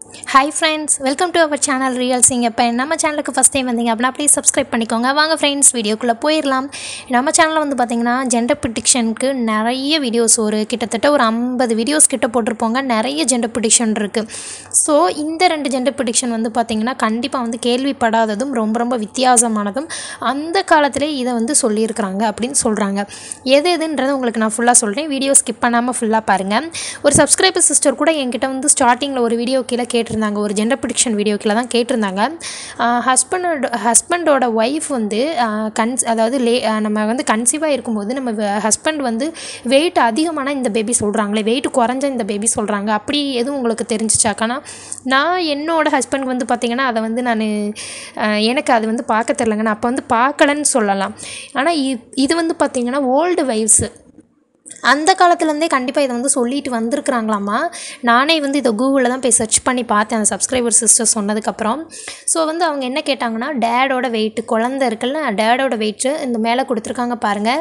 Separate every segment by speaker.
Speaker 1: hi friends welcome to our channel real sing இப்போ நம்ம சேனலுக்கு ஃபஸ்ட் டைம் வந்தீங்க அப்படின்னா ப்ளீஸ் சப்ஸ்கிரைப் பண்ணிக்கோங்க வாங்க ஃப்ரெண்ட்ஸ் வீடியோக்குள்ளே போயிடலாம் நம்ம சேனலில் வந்து பார்த்திங்கன்னா ஜெண்டர் ப்ரிடிக்ஷனுக்கு நிறைய வீடியோஸ் ஒரு கிட்டத்தட்ட ஒரு ஐம்பது வீடியோஸ் கிட்ட போட்டிருப்போங்க நிறைய ஜெண்டர் ப்ரிடிக்ஷன் இருக்குது ஸோ இந்த ரெண்டு ஜெண்டர் ப்ரிடிக்ஷன் வந்து பார்த்திங்கன்னா கண்டிப்பாக வந்து கேள்விப்படாததும் ரொம்ப ரொம்ப வித்தியாசமானதும் அந்த காலத்திலே இதை வந்து சொல்லியிருக்கிறாங்க அப்படின்னு சொல்கிறாங்க எது எதுன்றது உங்களுக்கு நான் ஃபுல்லாக சொல்கிறேன் வீடியோ ஸ்கிப் பண்ணாமல் ஃபுல்லாக பாருங்கள் ஒரு சப்ஸ்கிரைபர் சிஸ்டர் கூட என்கிட்ட வந்து ஸ்டார்டிங்கில் ஒரு வீடியோ கீழே கேட்டிருந்தாங்க ஒரு ஜெண்டர் ப்ரிடிக்ஷன் வீடியோ கீழே தான் கேட்டிருந்தாங்க ஹஸ்பண்டோட ஹஸ்பண்டோட ஒய்ஃப் வந்து கன்ஸ் அதாவது லே நம்ம வந்து கன்சீவாக இருக்கும்போது நம்ம ஹஸ்பண்ட் வந்து வெயிட் அதிகமான இந்த பேபி சொல்கிறாங்களே வெயிட் குறைஞ்ச இந்த பேபி சொல்கிறாங்க அப்படி எதுவும் உங்களுக்கு தெரிஞ்சிச்சாக்கானா நான் என்னோட ஹஸ்பண்ட் வந்து பார்த்திங்கன்னா அதை வந்து நான் எனக்கு அது வந்து பார்க்க தெரிலங்க நான் அப்போ வந்து பார்க்கலன்னு சொல்லலாம் ஆனால் இது வந்து பார்த்திங்கன்னா ஓல்டு வைஃப்ஸு அந்த காலத்துலேருந்தே கண்டிப்பாக இதை வந்து சொல்லிட்டு வந்திருக்கிறாங்களாமா நானே வந்து இதை கூகுளில் தான் போய் சர்ச் பண்ணி பார்த்தேன் அந்த சப்ஸ்கிரைபர் சிஸ்டர் சொன்னதுக்கப்புறம் ஸோ வந்து அவங்க என்ன கேட்டாங்கன்னா டேடோட வெயிட்டு குழந்த இருக்குல்ல டேடோட வெயிட்டு இந்த மேலே கொடுத்துருக்காங்க பாருங்கள்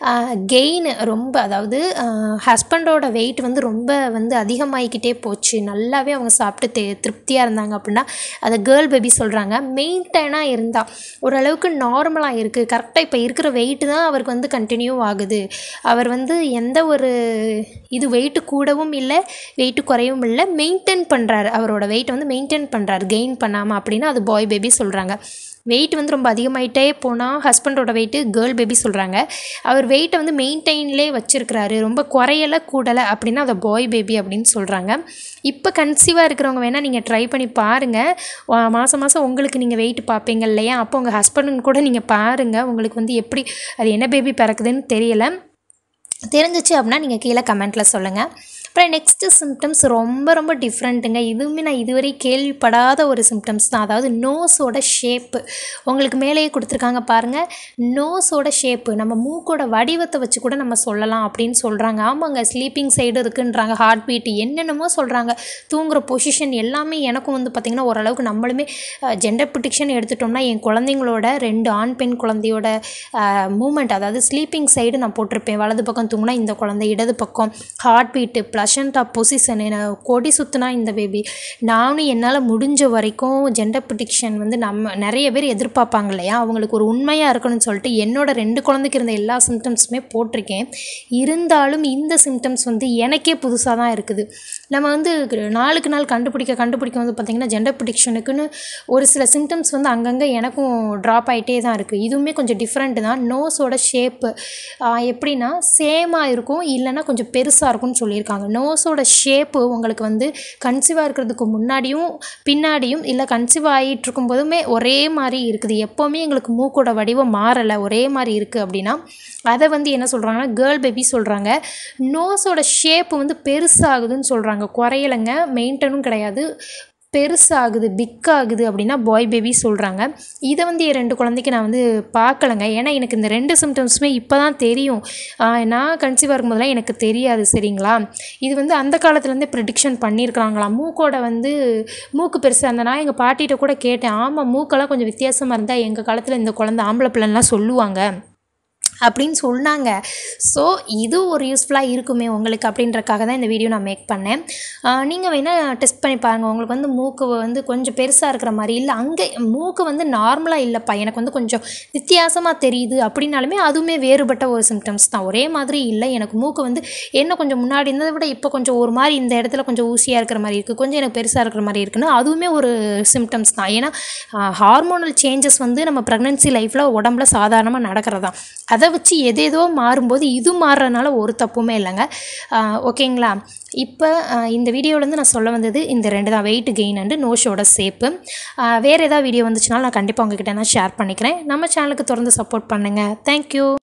Speaker 1: கெயின் ரொம்ப அதாவது ஹஸ்பண்டோட வெயிட் வந்து ரொம்ப வந்து அதிகமாகிக்கிட்டே போச்சு நல்லாவே அவங்க சாப்பிட்டு தே திருப்தியாக இருந்தாங்க அப்படின்னா அதை கேர்ள் பேபி சொல்கிறாங்க மெயின்டைனாக இருந்தால் ஓரளவுக்கு நார்மலாக இருக்குது கரெக்டாக இப்போ இருக்கிற வெயிட்டு தான் அவருக்கு வந்து கண்டினியூ ஆகுது அவர் வந்து எந்த ஒரு இது வெயிட்டு கூடவும் இல்லை வெயிட்டு குறையவும் இல்லை மெயின்டைன் பண்ணுறாரு அவரோட வெயிட்டை வந்து மெயின்டைன் பண்ணுறாரு கெயின் பண்ணாமல் அப்படின்னு அது பாய் பேபி சொல்கிறாங்க வெயிட் வந்து ரொம்ப அதிகமாயிட்டே போனால் ஹஸ்பண்டோட வெயிட்டு கேர்ள் பேபி சொல்கிறாங்க அவர் வெயிட்டை வந்து மெயின்டைன்லேயே வச்சுருக்கிறாரு ரொம்ப குறையலை கூடலை அப்படின்னா அதை பாய் பேபி அப்படின்னு சொல்கிறாங்க இப்போ கன்சீவாக இருக்கிறவங்க வேணால் நீங்கள் ட்ரை பண்ணி பாருங்கள் மாதம் மாதம் உங்களுக்கு நீங்கள் வெயிட் பார்ப்பீங்க இல்லையா அப்போ உங்கள் ஹஸ்பண்டுன்னு கூட நீங்கள் பாருங்கள் உங்களுக்கு வந்து எப்படி அது என்ன பேபி பிறக்குதுன்னு தெரியலை தெரிஞ்சிச்சு அப்படின்னா நீங்கள் கீழே கமெண்ட்டில் சொல்லுங்கள் அப்புறம் நெக்ஸ்ட்டு சிம்டம்ஸ் ரொம்ப ரொம்ப டிஃப்ரெண்ட்டுங்க இதுவுமே நான் இதுவரை கேள்விப்படாத ஒரு சிம்டம்ஸ் தான் அதாவது நோஸோட ஷேப்பு உங்களுக்கு மேலேயே கொடுத்துருக்காங்க பாருங்கள் நோஸோட ஷேப்பு நம்ம மூக்கோட வடிவத்தை வச்சு கூட நம்ம சொல்லலாம் அப்படின்னு சொல்கிறாங்க ஆமாங்க ஸ்லீப்பிங் சைடு இருக்குன்றாங்க ஹார்ட் பீட் என்னென்னமோ சொல்கிறாங்க தூங்குகிற பொசிஷன் எல்லாமே எனக்கும் வந்து பார்த்திங்கன்னா ஓரளவுக்கு நம்மளுமே ஜெண்டர் ப்ரிடிக்ஷன் எடுத்துட்டோம்னா என் குழந்தைங்களோட ரெண்டு ஆண் பெண் குழந்தையோட மூமெண்ட் அதாவது ஸ்லீப்பிங் சைடு நான் போட்டிருப்பேன் வலது பக்கம் தூங்கினா இந்த குழந்தை இடது பக்கம் ஹார்ட் பீட்டு ப்ளஷண்டா பொசிஷன் என்ன கொடி சுற்றுனா இந்த பேபி நானும் என்னால் முடிஞ்ச வரைக்கும் ஜெண்டர் ப்ரிடிக்ஷன் வந்து நம்ம நிறைய பேர் எதிர்பார்ப்பாங்க இல்லையா அவங்களுக்கு ஒரு உண்மையாக இருக்கணும்னு சொல்லிட்டு என்னோட ரெண்டு குழந்தைக்கு இருந்த எல்லா சிம்டம்ஸுமே போட்டிருக்கேன் இருந்தாலும் இந்த சிம்டம்ஸ் வந்து எனக்கே புதுசாக தான் இருக்குது நம்ம வந்து நாளுக்கு நாள் கண்டுபிடிக்க கண்டுபிடிக்க வந்து பார்த்திங்கன்னா ஜெண்டர் ப்ரிடிக்ஷனுக்குன்னு ஒரு சில சிம்டம்ஸ் வந்து அங்கங்கே எனக்கும் ட்ராப் ஆகிட்டே தான் இருக்குது இதுவுமே கொஞ்சம் டிஃப்ரெண்ட்டு தான் நோஸோட ஷேப்பு எப்படின்னா சேமாக இருக்கும் இல்லைன்னா கொஞ்சம் பெருசாக இருக்கும்னு சொல்லியிருக்காங்க நோஸோட ஷேப்பு உங்களுக்கு வந்து கன்சீவாக இருக்கிறதுக்கு முன்னாடியும் பின்னாடியும் இல்லை கன்சீவ் ஆகிட்டு இருக்கும்போதுமே ஒரே மாதிரி இருக்குது எப்போவுமே எங்களுக்கு மூக்கோட வடிவம் மாறலை ஒரே மாதிரி இருக்குது அப்படின்னா அதை வந்து என்ன சொல்கிறாங்கன்னா கேர்ள் பேபி சொல்கிறாங்க நோஸோட ஷேப்பு வந்து பெருசாகுதுன்னு சொல்கிறாங்க குறையலைங்க மெயின்டனும் கிடையாது பெருசாகுது பிக்காகுது அப்படின்னா பாய் பேபி சொல்கிறாங்க இதை வந்து என் ரெண்டு குழந்தைக்கு நான் வந்து பார்க்கலங்க ஏன்னா எனக்கு இந்த ரெண்டு சிம்டம்ஸுமே இப்போ தான் தெரியும் நான் கன்சீவாக இருக்கும்போதெல்லாம் எனக்கு தெரியாது சரிங்களா இது வந்து அந்த காலத்துலேருந்தே ப்ரிடிக்ஷன் பண்ணியிருக்கிறாங்களாம் மூக்கோட வந்து மூக்கு பெருசாக இருந்தால் நான் எங்கள் பாட்டிகிட்ட கூட கேட்டேன் ஆமாம் மூக்கெல்லாம் கொஞ்சம் வித்தியாசமாக இருந்தால் எங்கள் காலத்தில் இந்த குழந்தை ஆம்பளை பிள்ளைலாம் சொல்லுவாங்க அப்படின்னு சொன்னாங்க ஸோ இது ஒரு யூஸ்ஃபுல்லாக இருக்குமே உங்களுக்கு அப்படின்றக்காக தான் இந்த வீடியோ நான் மேக் பண்ணேன் நீங்கள் வேணால் டெஸ்ட் பண்ணி பாருங்கள் உங்களுக்கு வந்து மூக்கு வந்து கொஞ்சம் பெருசாக இருக்கிற மாதிரி இல்லை அங்கே மூக்கு வந்து நார்மலாக இல்லைப்பா எனக்கு வந்து கொஞ்சம் வித்தியாசமாக தெரியுது அப்படின்னாலுமே அதுவுமே வேறுபட்ட ஒரு சிம்டம்ஸ் தான் ஒரே மாதிரி இல்லை எனக்கு மூக்கு வந்து என்ன கொஞ்சம் முன்னாடி இருந்ததை விட இப்போ கொஞ்சம் ஒரு மாதிரி இந்த இடத்துல கொஞ்சம் ஊசியாக இருக்கிற மாதிரி இருக்குது கொஞ்சம் எனக்கு பெருசாக இருக்கிற மாதிரி இருக்குன்னு அதுவுமே ஒரு சிம்டம்ஸ் தான் ஏன்னா ஹார்மோனல் சேஞ்சஸ் வந்து நம்ம ப்ரெக்னென்சி லைஃப்பில் உடம்புல சாதாரணமாக நடக்கிறது தான் அதை வச்சு எதேதோ மாறும்போது இது மாறுறதுனால ஒரு தப்புமே இல்லைங்க ஓகேங்களா இப்போ இந்த வீடியோவிலேருந்து நான் சொல்ல வந்தது இந்த ரெண்டு தான் வெயிட் கெயின் அண்டு நோஷோட சேப்பு வேறு ஏதாவது வீடியோ வந்துச்சுனாலும் நான் கண்டிப்பாக உங்ககிட்ட நான் ஷேர் பண்ணிக்கிறேன் நம்ம சேனலுக்கு தொடர்ந்து சப்போர்ட் பண்ணுங்கள் தேங்க்யூ